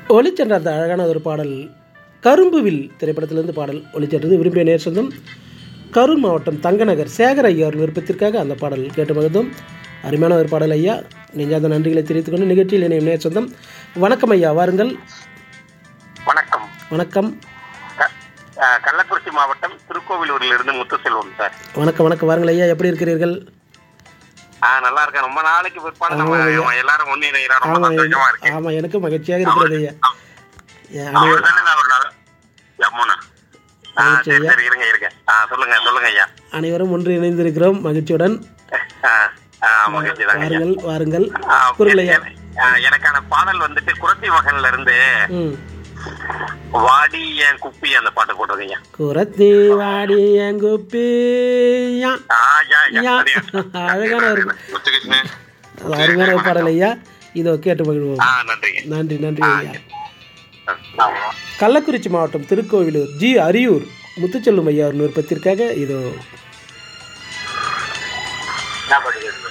ஒளிச்சென்ற அந்த அழகான ஒரு பாடல் கரும்புவில் திரைப்படத்திலிருந்து பாடல் ஒளிச்சென்றது விரும்பிய நேர் சொந்தம் கரூர் மாவட்டம் தங்கநகர் சேகர் ஐயா அவர்கள் விருப்பத்திற்காக அந்த பாடல் கேட்டு மகிழ்ந்தோம் அருமையான ஒரு பாடல் ஐயா நெஞ்சார்ந்த நன்றிகளை தெரிவித்துக் கொண்டு நிகழ்ச்சியில் இணையும் நேர் சொந்தம் வணக்கம் ஐயா வாருங்கள் வணக்கம் வணக்கம் க- அஹ், கள்ளக்குறிச்சி மாவட்டம் திருக்கோவிலூரில் இருந்து முத்துசெல்வம் சார் வணக்கம் வணக்கம் வாருங்கள் ஐயா எப்படி இருக்கிறீர்கள் ஆ நல்லா இருக்கேன் ரொம்ப நாளைக்கு பிற்பாடு நம்ம நம்ம எல்லாரும் ஒண்ணு இணைகிறோம் ரொம்ப ஆமாம் சந்தோஷமா இருக்கு ஆமாம் எனக்கு மகிழ்ச்சியாக இருக்கிறது ஐயா ஏ, அனை- அவர் தானே நான் ஒரு நாள் யமுனா ஆ சரி சரி இருங்க இருங்க ஆ சொல்லுங்க சொல்லுங்க ஐயா அனைவரும் ஒன்று இணைந்திருக்கிறோம் மகிழ்ச்சியுடன் ஆ, ஆ, மகிழ்ச்சி தாங்க ஐயா வாருங்கள் வாருங்கள் ஆ, குரல் ஐயா என- ஆ, எனக்கான பாடல் வந்துட்டு குரத்தி மகன்ல இருந்து ம் வாடி என் குப்பி அந்த பாட்டு போட்டிருக்கீங்க குரத்தி வாடி எங்குப்பியா ஆ, யா, யா, யா. சரியா. அழகான ஒரு முத்துகிருஷ்ணன் அது அருமையான ஒரு பாடல் ஐயா இதோ கேட்டு மகிழ்வோம் ஆ நன்றிங்க நன்றி நன்றி ஐயா ஆ. கள்ளக்குறிச்சி மாவட்டம் திருக்கோவிலூர் ஜி அரியூர் முத்துச்செல்லும் ஐயா ஒரு விருப்பத்திற்காக இதோ என்ன படிக்கிறது